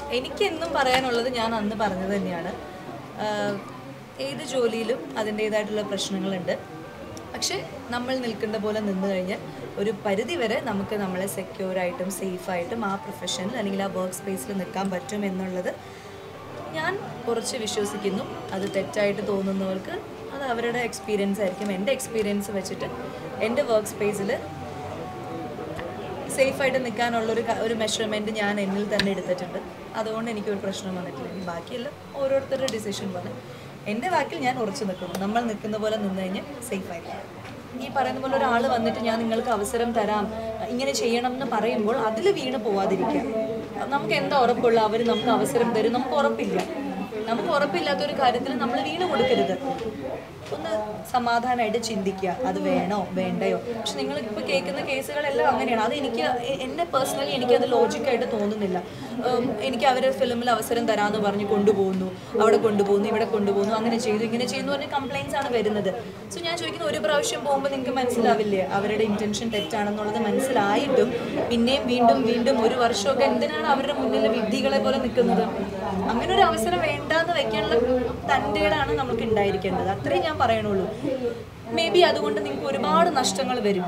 എനിക്ക് എന്നും പറയാനുള്ളത് ഞാൻ അന്ന് പറഞ്ഞത് തന്നെയാണ് ആഹ് ഏത് ജോലിയിലും അതിൻ്റേതായിട്ടുള്ള പ്രശ്നങ്ങളുണ്ട് പക്ഷെ നമ്മൾ നിൽക്കേണ്ട പോലെ നിന്ന് കഴിഞ്ഞാൽ ഒരു പരിധി വരെ നമുക്ക് നമ്മളെ സെക്യൂറായിട്ടും സേഫായിട്ടും ആ പ്രൊഫഷനിൽ അല്ലെങ്കിൽ ആ വർക്ക് സ്പേസിൽ നിൽക്കാൻ പറ്റും എന്നുള്ളത് ഞാൻ കുറച്ച് വിശ്വസിക്കുന്നു അത് തെറ്റായിട്ട് തോന്നുന്നവർക്ക് അത് അവരുടെ എക്സ്പീരിയൻസ് ആയിരിക്കും എൻ്റെ എക്സ്പീരിയൻസ് വെച്ചിട്ട് എൻ്റെ വർക്ക് സ്പേസിൽ സേഫായിട്ട് നിൽക്കാനുള്ള ഒരു ക- ഒരു മെഷർമെൻറ്റ് ഞാൻ എന്നിൽ തന്നെ എടുത്തിട്ടുണ്ട് അതുകൊണ്ട് എനിക്കൊരു പ്രശ്നം വന്നിട്ടില്ല ഇനി ബാക്കിയെല്ലാം ഓരോരുത്തരുടെ ഡിസിഷൻ പോലെ എൻ്റെ വാക്കിൽ ഞാൻ ഉറച്ചു നിൽക്കുന്നു നമ്മൾ നിൽക്കുന്ന പോലെ നിന്ന് കഴിഞ്ഞാൽ സേഫായിരിക്കും ഈ പറയുന്ന പോലെ ഒരാൾ വന്നിട്ട് ഞാൻ നിങ്ങൾക്ക് അവസരം തരാം ഇങ്ങനെ ചെയ്യണം എന്ന് പറയുമ്പോൾ അതിൽ വീണ് പോവാതിരിക്കുക നമുക്ക് എന്താ ഉറപ്പുള്ള അവർ നമുക്ക് അവസരം തരും നമുക്ക് ഉറപ്പില്ല നമുക്ക് ഉറപ്പില്ലാത്ത ഒരു കാര്യത്തിൽ നമ്മൾ വീണ് കൊടുക്കരുത് ഒന്ന് സമാധാനമായിട്ട് ചിന്തിക്കുക അത് വേണോ വേണ്ടയോ പക്ഷെ നിങ്ങൾ ഇപ്പോൾ കേൾക്കുന്ന കേസുകളെല്ലാം അങ്ങനെയാണ് അത് എനിക്ക് എ- എന്നെ പേഴ്സണലി എനിക്കത് ലോജിക്കായിട്ട് തോന്നുന്നില്ല ഉം, എനിക്ക് അവർ ഫിലിമിൽ അവസരം തരാമെന്ന് പറഞ്ഞ് കൊണ്ടുപോകുന്നു അവിടെ കൊണ്ടുപോകുന്നു ഇവിടെ കൊണ്ടുപോകുന്നു അങ്ങനെ ചെയ്തു ഇങ്ങനെ ചെയ്യുന്നു പറഞ്ഞ് കംപ്ലയിൻസ് ആണ് വരുന്നത് സോ ഞാൻ ചോദിക്കുന്ന ഒരു പ്രാവശ്യം പോകുമ്പോൾ നിങ്ങൾക്ക് മനസ്സിലാവില്ലേ അവരുടെ ഇൻറ്റൻഷൻ തെറ്റാണെന്നുള്ളത് മനസ്സിലായിട്ടും പിന്നെയും വീണ്ടും വീണ്ടും ഒരു വർഷമൊക്കെ എന്തിനാണ് അവരുടെ മുന്നിൽ വിഡ്ഢികളെ പോലെ നിൽക്കുന്നത് അങ്ങനെ ഒരു അവസരം വേണ്ടാന്ന് വെക്കാനുള്ള തൻ്റെടാണ് നമുക്ക് ഉണ്ടായിരിക്കേണ്ടത് അത്രേ ഞാൻ പറയണുള്ളൂ മേ ബി അതുകൊണ്ട് നിങ്ങൾക്ക് ഒരുപാട് നഷ്ടങ്ങൾ വരും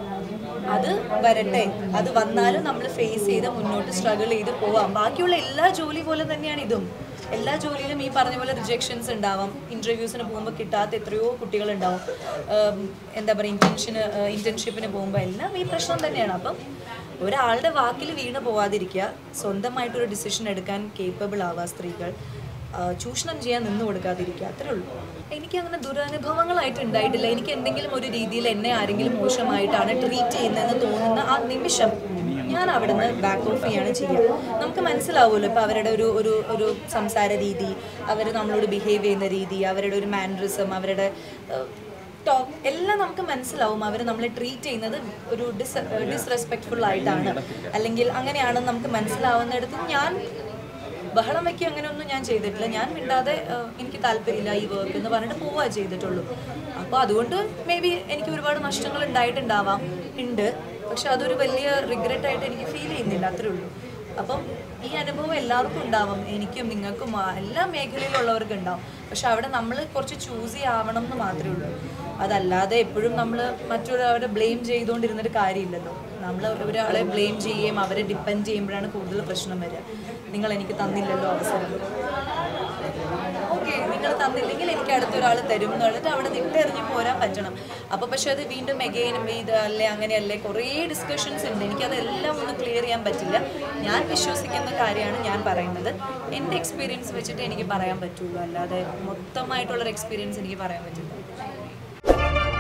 അത് വരട്ടെ അത് വന്നാലും നമ്മൾ ഫേസ് ചെയ്ത് മുന്നോട്ട് സ്ട്രഗിൾ ചെയ്ത് പോവാം ബാക്കിയുള്ള എല്ലാ ജോലി പോലെ തന്നെയാണ് ഇതും എല്ലാ ജോലിയിലും ഈ പറഞ്ഞ പോലെ റിജക്ഷൻസ് ഉണ്ടാവാം ഇൻ്റർവ്യൂസിന് പോകുമ്പോൾ കിട്ടാത്ത എത്രയോ കുട്ടികളുണ്ടാവും ഉം, എന്താ പറയുക ഇൻറ്റൻഷന് ഇൻറ്റേൺഷിപ്പിന് പോകുമ്പോൾ എല്ലാം ഈ പ്രശ്നം തന്നെയാണ് അപ്പം ഒരാളുടെ വാക്കിൽ വീണ് പോവാതിരിക്കുക സ്വന്തമായിട്ടൊരു ഡിസിഷൻ എടുക്കാൻ കേപ്പബിൾ ആവുക സ്ത്രീകൾ ആ, ചൂഷണം ചെയ്യാൻ നിന്ന് കൊടുക്കാതിരിക്കുക അത്രേ ഉള്ളൂ എനിക്ക് അങ്ങനെ ദുരനുഭവങ്ങളായിട്ട് ഉണ്ടായിട്ടില്ല എനിക്ക് എന്തെങ്കിലും ഒരു രീതിയിൽ എന്നെ ആരെങ്കിലും മോശമായിട്ടാണ് ട്രീറ്റ് ചെയ്യുന്നതെന്ന് തോന്നുന്ന ആ നിമിഷം ഞാൻ അവിടെ നിന്ന് ബാക്ക് ഓഫ് ചെയ്യാണ് ചെയ്യുക നമുക്ക് മനസ്സിലാവുമല്ലോ ഇപ്പോൾ അവരുടെ ഒരു ഒരു ഒരു സംസാര രീതി അവർ നമ്മളോട് ബിഹേവ് ചെയ്യുന്ന രീതി അവരുടെ ഒരു മാനറിസം അവരുടെ ടോക്ക് എല്ലാം നമുക്ക് മനസ്സിലാവും അവർ നമ്മളെ ട്രീറ്റ് ചെയ്യുന്നത് ഒരു ഡിസ് ഡിസ്റെസ്പെക്ട്ഫുൾ ആയിട്ടാണ് അല്ലെങ്കിൽ അങ്ങനെയാണെന്ന് നമുക്ക് മനസ്സിലാവുന്നിടത്ത് ഞാൻ ബഹളം വയ്ക്കുക അങ്ങനെയൊന്നും ഞാൻ ചെയ്തിട്ടില്ല ഞാൻ മിണ്ടാതെ ഏഹ്, എനിക്ക് താല്പര്യമില്ല ഈ വർക്ക് എന്ന് പറഞ്ഞിട്ട് പോവുക ചെയ്തിട്ടുള്ളൂ അപ്പോൾ അതുകൊണ്ട് മേ ബി എനിക്ക് ഒരുപാട് നഷ്ടങ്ങൾ ഉണ്ടായിട്ടുണ്ടാവാം ഉണ്ട് പക്ഷെ അതൊരു വലിയ റിഗ്രറ്റ് ആയിട്ട് എനിക്ക് ഫീൽ ചെയ്യുന്നില്ല അത്രേ ഉള്ളൂ അപ്പം ഈ അനുഭവം എല്ലാവർക്കും ഉണ്ടാവും എനിക്കും നിങ്ങൾക്കും ആ, എല്ലാ മേഖലയിലുള്ളവർക്കും ഉണ്ടാവും പക്ഷെ അവിടെ നമ്മൾ കുറച്ച് ചൂസ് ചെയ്യാവണം എന്ന് മാത്രമേ ഉള്ളൂ അതല്ലാതെ എപ്പോഴും നമ്മൾ മറ്റൊരാളെ ബ്ലെയിം ചെയ്തുകൊണ്ടിരുന്നിട്ട് കാര്യമില്ലല്ലോ നമ്മൾ ഒരാളെ ബ്ലെയിം ചെയ്യുകയും അവരെ ഡിപ്പെൻഡ് ചെയ്യുമ്പോഴാണ് കൂടുതൽ പ്രശ്നം വരിക നിങ്ങൾ എനിക്ക് തന്നില്ലല്ലോ അവസരം ഓക്കെ നിങ്ങൾ തന്നില്ലെങ്കിൽ എനിക്ക് അടുത്തൊരാൾ തരും എന്ന് പറഞ്ഞിട്ട് അവിടെ നിട്ടെറിഞ്ഞ് പോരാൻ പറ്റണം അപ്പോൾ പക്ഷെ അത് വീണ്ടും എഗെയിനും ഇത് അല്ലേ അങ്ങനെയല്ലേ കുറേ ഡിസ്കഷൻസ് ഉണ്ട് എനിക്കതെല്ലാം ഒന്ന് ക്ലിയർ ചെയ്യാൻ പറ്റില്ല ഞാൻ വിശ്വസിക്കുന്ന കാര്യമാണ് ഞാൻ പറയുന്നത് എൻ്റെ എക്സ്പീരിയൻസ് വെച്ചിട്ട് എനിക്ക് പറയാൻ പറ്റുള്ളൂ അല്ലാതെ മൊത്തമായിട്ടുള്ളൊരു എക്സ്പീരിയൻസ് എനിക്ക് പറയാൻ പറ്റില്ല